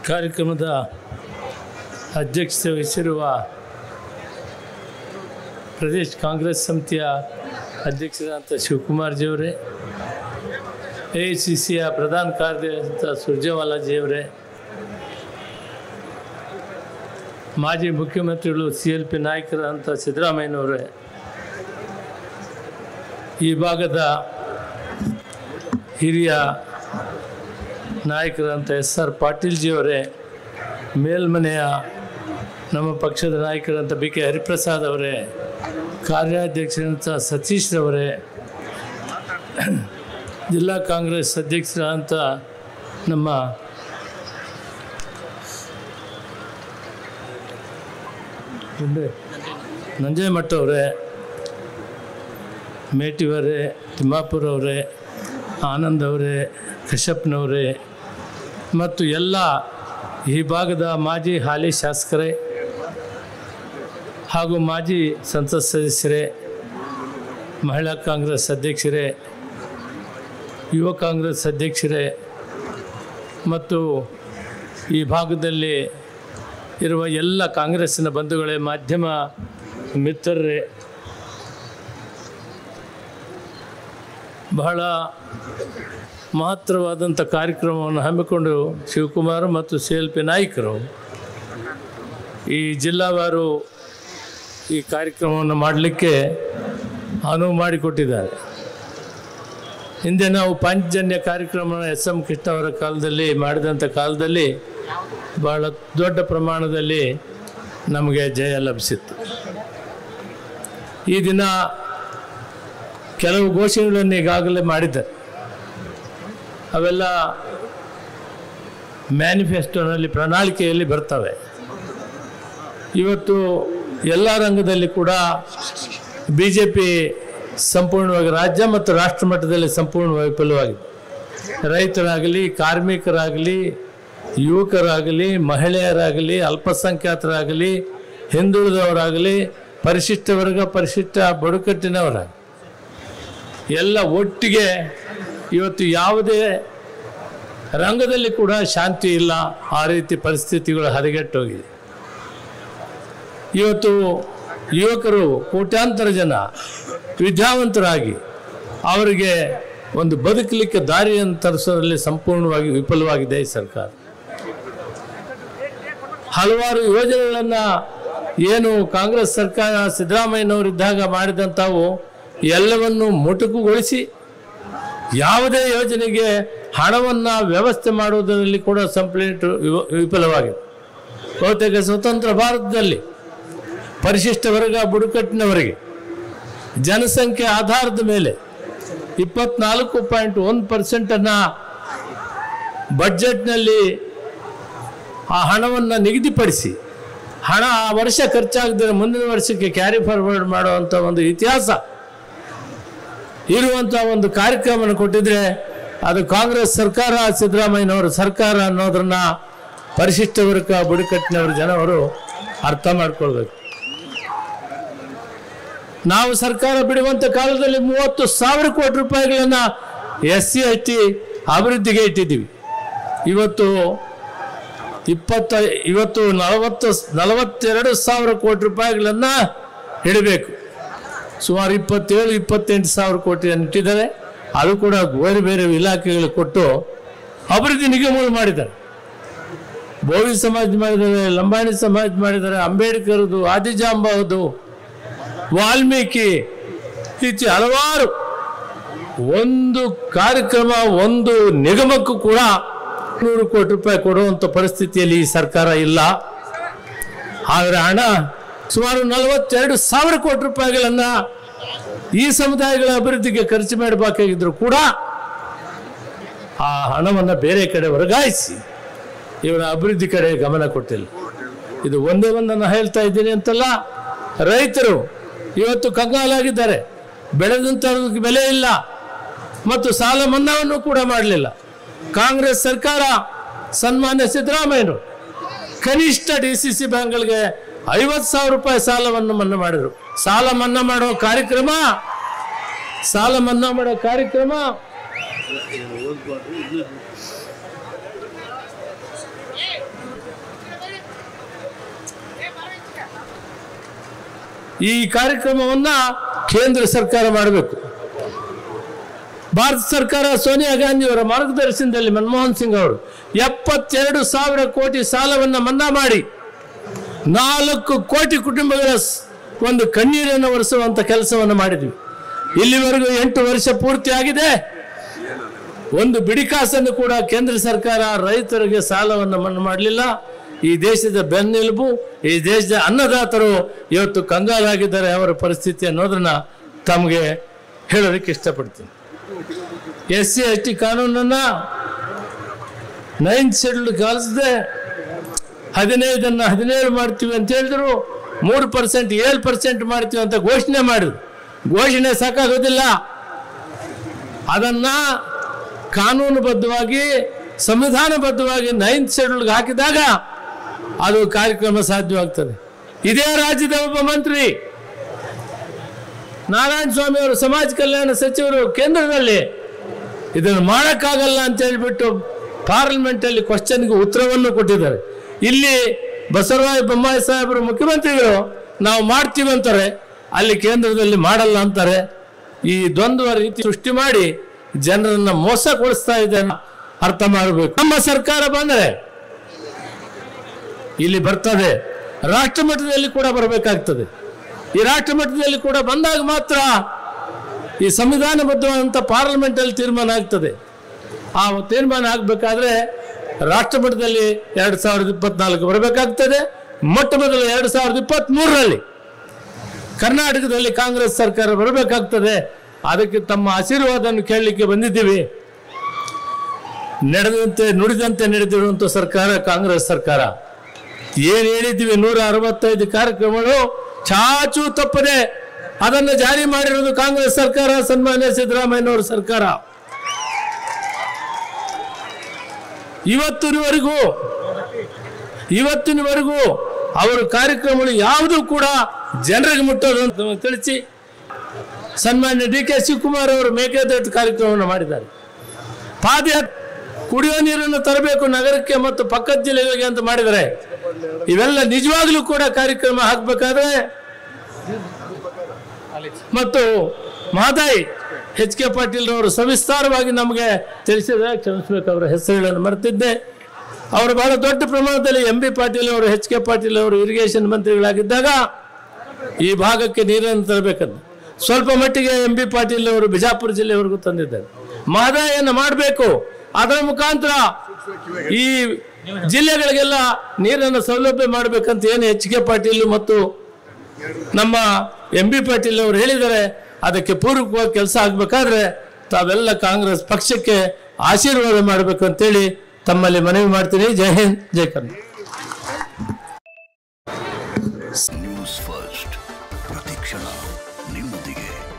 ಕಾರ್ಯಕ್ರಮದ ಅಧ್ಯಕ್ಷತೆ ವಹಿಸಿರುವ ಪ್ರದೇಶ ಕಾಂಗ್ರೆಸ್ ಸಮಿತಿಯ ಅಧ್ಯಕ್ಷರಾದಂಥ ಶಿವಕುಮಾರ್ಜಿಯವರೇ ಎ ಐ ಸಿ ಸಿಯ ಪ್ರಧಾನ ಕಾರ್ಯದರ್ಶಿ ಸುರ್ಜೇವಾಲಾಜಿಯವರೇ ಮಾಜಿ ಮುಖ್ಯಮಂತ್ರಿಗಳು ಸಿ ಎಲ್ ಪಿ ನಾಯಕರಾದಂಥ ಸಿದ್ದರಾಮಯ್ಯನವರೇ ಈ ಭಾಗದ ಹಿರಿಯ ನಾಯಕರಂತ ಎಸ್ ಆರ್ ಪಾಟೀಲ್ಜಿಯವರೇ ಮೇಲ್ಮನೆಯ ನಮ್ಮ ಪಕ್ಷದ ನಾಯಕರಂತ ಬಿ ಕೆ ಹರಿಪ್ರಸಾದ್ ಅವರೇ ಕಾರ್ಯಾಧ್ಯಕ್ಷರಂತ ಸತೀಶ್ರವರೇ ಜಿಲ್ಲಾ ಕಾಂಗ್ರೆಸ್ ಅಧ್ಯಕ್ಷರಾದಂಥ ನಮ್ಮ ನಂಜಯಮಠ ಅವರೇ ಮೇಟಿಯವರೇ ತಿಮ್ಮಾಪುರ ಅವರೇ ಆನಂದ್ ಅವರೇ ಕಶ್ಯಪ್ನವರೇ ಮತ್ತು ಎಲ್ಲ ಈ ಭಾಗದ ಮಾಜಿ ಹಾಲಿ ಶಾಸಕರೇ ಹಾಗೂ ಮಾಜಿ ಸಂಸತ್ ಸದಸ್ಯರೇ ಮಹಿಳಾ ಕಾಂಗ್ರೆಸ್ ಅಧ್ಯಕ್ಷರೇ ಯುವ ಕಾಂಗ್ರೆಸ್ ಅಧ್ಯಕ್ಷರೇ ಮತ್ತು ಈ ಭಾಗದಲ್ಲಿ ಇರುವ ಎಲ್ಲ ಕಾಂಗ್ರೆಸ್ಸಿನ ಬಂಧುಗಳೇ ಮಾಧ್ಯಮ ಮಿತ್ರರೇ ಬಹಳ ಮಹತ್ತರವಾದಂಥ ಕಾರ್ಯಕ್ರಮವನ್ನು ಹಮ್ಮಿಕೊಂಡು ಶಿವಕುಮಾರ್ ಮತ್ತು ಸಿ ಎಲ್ ಪಿ ನಾಯಕರು ಈ ಜಿಲ್ಲಾವಾರು ಈ ಕಾರ್ಯಕ್ರಮವನ್ನು ಮಾಡಲಿಕ್ಕೆ ಅನುವು ಮಾಡಿಕೊಟ್ಟಿದ್ದಾರೆ ಹಿಂದೆ ನಾವು ಪಾಂಚಜನ್ಯ ಕಾರ್ಯಕ್ರಮ ಎಸ್ ಎಂ ಕೃಷ್ಣ ಅವರ ಕಾಲದಲ್ಲಿ ಮಾಡಿದಂಥ ಕಾಲದಲ್ಲಿ ಬಹಳ ದೊಡ್ಡ ಪ್ರಮಾಣದಲ್ಲಿ ನಮಗೆ ಜಯ ಲಭಿಸಿತ್ತು ಈ ದಿನ ಕೆಲವು ಘೋಷಣೆಗಳನ್ನು ಈಗಾಗಲೇ ಮಾಡಿದ್ದಾರೆ ಅವೆಲ್ಲ ಮ್ಯಾನಿಫೆಸ್ಟೋನಲ್ಲಿ ಪ್ರಣಾಳಿಕೆಯಲ್ಲಿ ಬರ್ತವೆ ಇವತ್ತು ಎಲ್ಲ ರಂಗದಲ್ಲಿ ಕೂಡ ಬಿ ಜೆ ಪಿ ಸಂಪೂರ್ಣವಾಗಿ ರಾಜ್ಯ ಮತ್ತು ರಾಷ್ಟ್ರ ಮಟ್ಟದಲ್ಲಿ ಸಂಪೂರ್ಣವಾಗಿ ವಿಫಲವಾಗಿದೆ ರೈತರಾಗಲಿ ಕಾರ್ಮಿಕರಾಗಲಿ ಯುವಕರಾಗಲಿ ಮಹಿಳೆಯರಾಗಲಿ ಅಲ್ಪಸಂಖ್ಯಾತರಾಗಲಿ ಹಿಂದುಳಿದವರಾಗಲಿ ಪರಿಶಿಷ್ಟ ವರ್ಗ ಪರಿಶಿಷ್ಟ ಬುಡಕಟ್ಟಿನವರಾಗಲಿ ಎಲ್ಲ ಒಟ್ಟಿಗೆ ಇವತ್ತು ಯಾವುದೇ ರಂಗದಲ್ಲಿ ಕೂಡ ಶಾಂತಿ ಇಲ್ಲ ಆ ರೀತಿ ಪರಿಸ್ಥಿತಿಗಳು ಹದಗೆಟ್ಟೋಗಿದೆ ಇವತ್ತು ಯುವಕರು ಕೋಟ್ಯಾಂತರ ಜನ ವಿದ್ಯಾವಂತರಾಗಿ ಅವರಿಗೆ ಒಂದು ಬದುಕಲಿಕ್ಕೆ ದಾರಿಯನ್ನು ತರಿಸೋದ್ರಲ್ಲಿ ಸಂಪೂರ್ಣವಾಗಿ ವಿಫಲವಾಗಿದೆ ಈ ಸರ್ಕಾರ ಹಲವಾರು ಯೋಜನೆಗಳನ್ನು ಏನು ಕಾಂಗ್ರೆಸ್ ಸರ್ಕಾರ ಸಿದ್ದರಾಮಯ್ಯನವರಿದ್ದಾಗ ಮಾಡಿದಂಥವು ಎಲ್ಲವನ್ನು ಮೊಟಕುಗೊಳಿಸಿ ಯಾವುದೇ ಯೋಜನೆಗೆ ಹಣವನ್ನು ವ್ಯವಸ್ಥೆ ಮಾಡುವುದರಲ್ಲಿ ಕೂಡ ಕಂಪ್ಲೀಟ್ ವಿಫಲವಾಗಿದೆ ಬಹುತೇಕ ಸ್ವತಂತ್ರ ಭಾರತದಲ್ಲಿ ಪರಿಶಿಷ್ಟ ವರ್ಗ ಬುಡಕಟ್ಟಿನವರಿಗೆ ಜನಸಂಖ್ಯೆ ಆಧಾರದ ಮೇಲೆ ಇಪ್ಪತ್ನಾಲ್ಕು ಪಾಯಿಂಟ್ ಒಂದು ಪರ್ಸೆಂಟನ್ನು ಬಡ್ಜೆಟ್ನಲ್ಲಿ ಆ ಹಣವನ್ನು ನಿಗದಿಪಡಿಸಿ ಹಣ ಆ ವರ್ಷ ಖರ್ಚಾಗದಿರೋ ಮುಂದಿನ ವರ್ಷಕ್ಕೆ ಕ್ಯಾರಿ ಫಾರ್ವರ್ಡ್ ಮಾಡುವಂಥ ಒಂದು ಇತಿಹಾಸ ಇರುವಂಥ ಒಂದು ಕಾರ್ಯಕ್ರಮವನ್ನು ಕೊಟ್ಟಿದ್ರೆ ಅದು ಕಾಂಗ್ರೆಸ್ ಸರ್ಕಾರ ಸಿದ್ದರಾಮಯ್ಯನವರ ಸರ್ಕಾರ ಅನ್ನೋದನ್ನ ಪರಿಶಿಷ್ಟ ವರ್ಗ ಬುಡಕಟ್ಟಿನವರ ಜನವರು ಅರ್ಥ ಮಾಡ್ಕೊಳ್ಬೇಕು ನಾವು ಸರ್ಕಾರ ಬಿಡುವಂಥ ಕಾಲದಲ್ಲಿ ಮೂವತ್ತು ಸಾವಿರ ಕೋಟಿ ರೂಪಾಯಿಗಳನ್ನ ಎಸ್ ಸಿ ಎಸ್ ಟಿ ಅಭಿವೃದ್ಧಿಗೆ ಇಟ್ಟಿದ್ದೀವಿ ಇವತ್ತು ಇಪ್ಪತ್ತ ಇವತ್ತು ನಲವತ್ತು ನಲವತ್ತೆರಡು ಸಾವಿರ ಕೋಟಿ ರೂಪಾಯಿಗಳನ್ನ ಇಡಬೇಕು ಸುಮಾರು ಇಪ್ಪತ್ತೇಳು ಇಪ್ಪತ್ತೆಂಟು ಸಾವಿರ ಕೋಟಿಯನ್ನು ಇಟ್ಟಿದ್ದಾರೆ ಅದು ಕೂಡ ಬೇರೆ ಬೇರೆ ಇಲಾಖೆಗಳು ಕೊಟ್ಟು ಅಭಿವೃದ್ಧಿ ನಿಗಮಗಳು ಮಾಡಿದ್ದಾರೆ ಬೋವಿ ಸಮಾಜ ಮಾಡಿದ್ದಾರೆ ಲಂಬಾಣಿ ಸಮಾಜ ಮಾಡಿದ್ದಾರೆ ಅಂಬೇಡ್ಕರ್ದು ಆದಿಜಾಂಬದು ವಾಲ್ಮೀಕಿ ಇತ್ಯ ಹಲವಾರು ಒಂದು ಕಾರ್ಯಕ್ರಮ ಒಂದು ನಿಗಮಕ್ಕೂ ಕೂಡ ನೂರು ಕೋಟಿ ರೂಪಾಯಿ ಕೊಡುವಂಥ ಪರಿಸ್ಥಿತಿಯಲ್ಲಿ ಈ ಸರ್ಕಾರ ಇಲ್ಲ ಆದರೆ ಹಣ ಸುಮಾರು ನಲವತ್ತೆರಡು ಸಾವಿರ ಕೋಟಿ ರೂಪಾಯಿಗಳನ್ನು ಈ ಸಮುದಾಯಗಳ ಅಭಿವೃದ್ಧಿಗೆ ಖರ್ಚು ಮಾಡಬೇಕಾಗಿದ್ರು ಕೂಡ ಆ ಹಣವನ್ನು ಬೇರೆ ಕಡೆ ವರ್ಗಾಯಿಸಿ ಇವರ ಅಭಿವೃದ್ಧಿ ಕಡೆ ಗಮನ ಕೊಟ್ಟಿಲ್ಲ ಇದು ಒಂದೇ ಒಂದನ್ನು ಹೇಳ್ತಾ ಇದ್ದೀನಿ ಅಂತಲ್ಲ ರೈತರು ಇವತ್ತು ಕಂಗಾಲಾಗಿದ್ದಾರೆ ಬೆಳೆದಂಥ ಬೆಲೆ ಇಲ್ಲ ಮತ್ತು ಸಾಲ ಮನ್ನಾವನ್ನು ಕೂಡ ಮಾಡಲಿಲ್ಲ ಕಾಂಗ್ರೆಸ್ ಸರ್ಕಾರ ಸನ್ಮಾನ್ಯ ಸಿದ್ದರಾಮಯ್ಯರು ಕನಿಷ್ಠ ಡಿ ಸಿ ಸಿ ಬ್ಯಾಂಕ್ಗಳಿಗೆ ಐವತ್ತು ಸಾವಿರ ರೂಪಾಯಿ ಸಾಲವನ್ನು ಮನ್ನಾ ಮಾಡಿದರು ಸಾಲ ಮನ್ನಾ ಮಾಡೋ ಕಾರ್ಯಕ್ರಮ ಸಾಲ ಮನ್ನಾ ಮಾಡೋ ಕಾರ್ಯಕ್ರಮ ಈ ಕಾರ್ಯಕ್ರಮವನ್ನ ಕೇಂದ್ರ ಸರ್ಕಾರ ಮಾಡಬೇಕು ಭಾರತ ಸರ್ಕಾರ ಸೋನಿಯಾ ಗಾಂಧಿಯವರ ಮಾರ್ಗದರ್ಶನದಲ್ಲಿ ಮನಮೋಹನ್ ಸಿಂಗ್ ಅವರು ಎಪ್ಪತ್ತೆರಡು ಸಾವಿರ ಕೋಟಿ ಸಾಲವನ್ನು ಮನ್ನಾ ಮಾಡಿ ನಾಲ್ಕು ಕೋಟಿ ಕುಟುಂಬಗಳ ಸ್- ಒಂದು ಕಣ್ಣೀರನ್ನು ಒರೆಸುವಂತ ಕೆಲಸವನ್ನು ಮಾಡಿದ್ವಿ ಇಲ್ಲಿವರೆಗೂ ಎಂಟು ವರ್ಷ ಪೂರ್ತಿ ಆಗಿದೆ ಒಂದು ಬಿಡಿಕಾಸನ್ನು ಕೂಡ ಕೇಂದ್ರ ಸರ್ಕಾರ ರೈತರಿಗೆ ಸಾಲವನ್ನು ಮನ್ನಾ ಮಾಡಲಿಲ್ಲ ಈ ದೇಶದ ಬೆನ್ನೆಲುಬು ಈ ದೇಶದ ಅನ್ನದಾತರು ಇವತ್ತು ಕಂಗಾಲಾಗಿದ್ದಾರೆ ಅವರ ಪರಿಸ್ಥಿತಿ ಅನ್ನೋದನ್ನ ತಮಗೆ ಹೇಳೋದಕ್ಕೆ ಇಷ್ಟಪಡ್ತೀನಿ ಎಸ್ ಸಿ ಎಸ್ ಟಿ ಕಾನೂನನ್ನ ನೈನ್ತ್ ಶೆಡ್ಯೂಲ್ ಕಲಿಸದೆ ಹದಿನೈದನ್ನ ಹದಿನೇಳು ಮಾಡ್ತೀವಿ ಅಂತ ಹೇಳಿದ್ರು ಮೂರು ಪರ್ಸೆಂಟ್ ಏಳು ಪರ್ಸೆಂಟ್ ಮಾಡ್ತೀವಿ ಅಂತ ಘೋಷಣೆ ಮಾಡಿದ್ರು ಘೋಷಣೆ ಸಾಕಾಗೋದಿಲ್ಲ ಅದನ್ನ ಕಾನೂನುಬದ್ಧವಾಗಿ ಸಂವಿಧಾನಬದ್ಧವಾಗಿ ನೈನ್ತ್ ಶೆಡ್ಯೂಲ್ಗೆ ಹಾಕಿದಾಗ ಅದು ಕಾರ್ಯಕ್ರಮ ಸಾಧ್ಯವಾಗ್ತದೆ ಇದೇ ರಾಜ್ಯದ ಒಬ್ಬ ಮಂತ್ರಿ ನಾರಾಯಣ ಸ್ವಾಮಿ ಅವರು ಸಮಾಜ ಕಲ್ಯಾಣ ಸಚಿವರು ಕೇಂದ್ರದಲ್ಲಿ ಇದನ್ನು ಮಾಡೋಕ್ಕಾಗಲ್ಲ ಅಂತ ಹೇಳ್ಬಿಟ್ಟು ಪಾರ್ಲಿಮೆಂಟ್ ಅಲ್ಲಿ ಕ್ವಶನ್ಗೆ ಉತ್ತರವನ್ನು ಕೊಟ್ಟಿದ್ದಾರೆ ಇಲ್ಲಿ ಬಸವರಾಜ ಬೊಮ್ಮಾಯಿ ಸಾಹೇಬರು ಮುಖ್ಯಮಂತ್ರಿಗಳು ನಾವು ಮಾಡ್ತೀವಿ ಅಂತಾರೆ ಅಲ್ಲಿ ಕೇಂದ್ರದಲ್ಲಿ ಮಾಡಲ್ಲ ಅಂತಾರೆ ಈ ದ್ವಂದ್ವ ರೀತಿ ಸೃಷ್ಟಿ ಮಾಡಿ ಜನರನ್ನ ಮೋಸಗೊಳಿಸ್ತಾ ಇದೆ ಅರ್ಥ ಮಾಡಬೇಕು ನಮ್ಮ ಸರ್ಕಾರ ಬಂದರೆ ಇಲ್ಲಿ ಬರ್ತದೆ ರಾಷ್ಟ್ರ ಮಟ್ಟದಲ್ಲಿ ಕೂಡ ಬರಬೇಕಾಗ್ತದೆ ಈ ರಾಷ್ಟ್ರ ಮಟ್ಟದಲ್ಲಿ ಕೂಡ ಬಂದಾಗ ಮಾತ್ರ ಈ ಸಂವಿಧಾನಬದ್ಧವಾದಂಥ ಪಾರ್ಲಿಮೆಂಟ್ ಅಲ್ಲಿ ತೀರ್ಮಾನ ಆಗ್ತದೆ ಆ ತೀರ್ಮಾನ ಆಗಬೇಕಾದ್ರೆ ರಾಷ್ಟ್ರ ಮಟ್ಟದಲ್ಲಿ ಎರಡು ಸಾವಿರದ ಇಪ್ಪತ್ನಾಲ್ಕು ಬರಬೇಕಾಗ್ತದೆ ಮೊಟ್ಟ ಮೊದಲು ಎರಡು ಸಾವಿರದ ಇಪ್ಪತ್ತ್ ಮೂರರಲ್ಲಿ ಕರ್ನಾಟಕದಲ್ಲಿ ಕಾಂಗ್ರೆಸ್ ಸರ್ಕಾರ ಬರಬೇಕಾಗ್ತದೆ ಅದಕ್ಕೆ ತಮ್ಮ ಆಶೀರ್ವಾದವನ್ನು ಕೇಳಲಿಕ್ಕೆ ಬಂದಿದ್ದೀವಿ ನಡೆದಂತೆ ನುಡಿದಂತೆ ನಡೆದಿರುವಂಥ ಸರ್ಕಾರ ಕಾಂಗ್ರೆಸ್ ಸರ್ಕಾರ ಏನು ಹೇಳಿದ್ದೀವಿ ನೂರ ಅರವತ್ತೈದು ಕಾರ್ಯಕ್ರಮಗಳು ಚಾಚು ತಪ್ಪದೆ ಅದನ್ನು ಜಾರಿ ಮಾಡಿರೋದು ಕಾಂಗ್ರೆಸ್ ಸರ್ಕಾರ ಸನ್ಮಾನ್ಯ ಸಿದ್ದರಾಮಯ್ಯನವರ ಸರ್ಕಾರ ಇವತ್ತಿನವರೆಗೂ ಇವತ್ತಿನವರೆಗೂ ಅವರ ಕಾರ್ಯಕ್ರಮಗಳು ಯಾವುದೂ ಕೂಡ ಜನರಿಗೆ ಮುಟ್ಟೋದು ಅಂತ ನಮಗೆ ತಿಳಿಸಿ ಸನ್ಮಾನ್ಯ ಡಿ ಕೆ ಶಿವಕುಮಾರ್ ಅವರು ಮೇಕೆದಾಟು ಕಾರ್ಯಕ್ರಮವನ್ನು ಮಾಡಿದ್ದಾರೆ ಪಾದಯಾತ್ರೆ ಕುಡಿಯೋ ನೀರನ್ನು ತರಬೇಕು ನಗರಕ್ಕೆ ಮತ್ತು ಪಕ್ಕದ ಜಿಲ್ಲೆಗಳಿಗೆ ಅಂತ ಮಾಡಿದ್ದಾರೆ ಇವೆಲ್ಲ ನಿಜವಾಗ್ಲೂ ಕೂಡ ಕಾರ್ಯಕ್ರಮ ಹಾಕಬೇಕಾದ್ರೆ ಮತ್ತು ಮಹದಾಯಿ ಎಚ್ ಕೆ ಪಾಟೀಲ್ ಅವರು ಸವಿಸ್ತಾರವಾಗಿ ನಮಗೆ ತಿಳಿಸಿದ್ರೆ ಕ್ಷಮಿಸಬೇಕು ಅವರ ಹೆಸರುಗಳನ್ನು ಮರೆತಿದ್ದೆ ಅವರು ಬಹಳ ದೊಡ್ಡ ಪ್ರಮಾಣದಲ್ಲಿ ಎಂ ಬಿ ಪಾಟೀಲ್ ಅವರು ಎಚ್ ಕೆ ಪಾಟೀಲ್ ಅವರು ಇರಿಗೇಷನ್ ಮಂತ್ರಿಗಳಾಗಿದ್ದಾಗ ಈ ಭಾಗಕ್ಕೆ ನೀರನ್ನು ತರಬೇಕಂತ ಸ್ವಲ್ಪ ಮಟ್ಟಿಗೆ ಎಂ ಬಿ ಪಾಟೀಲ್ ಅವರು ಬಿಜಾಪುರ ಜಿಲ್ಲೆವರೆಗೂ ತಂದಿದ್ದಾರೆ ಮಹದಾಯಿಯನ್ನು ಮಾಡಬೇಕು ಅದರ ಮುಖಾಂತರ ಈ ಜಿಲ್ಲೆಗಳಿಗೆಲ್ಲ ನೀರನ್ನು ಸೌಲಭ್ಯ ಮಾಡಬೇಕಂತ ಏನು ಎಚ್ ಕೆ ಪಾಟೀಲ್ ಮತ್ತು ನಮ್ಮ ಎಂ ಬಿ ಪಾಟೀಲ್ ಅವರು ಹೇಳಿದ್ದಾರೆ ಅದಕ್ಕೆ ಪೂರಕವಾಗಿ ಕೆಲಸ ಆಗಬೇಕಾದ್ರೆ ತಾವೆಲ್ಲ ಕಾಂಗ್ರೆಸ್ ಪಕ್ಷಕ್ಕೆ ಆಶೀರ್ವಾದ ಮಾಡಬೇಕು ಅಂತೇಳಿ ತಮ್ಮಲ್ಲಿ ಮನವಿ ಮಾಡ್ತೀನಿ ಜೈ ಹಿಂದ್ ಜೈ ಕರ್ನಾಟಕ ನ್ಯೂಸ್ ಫಸ್ಟ್ ಪ್ರತಿಕ್ಷಣ ನಿಮ್ಮೊಂದಿಗೆ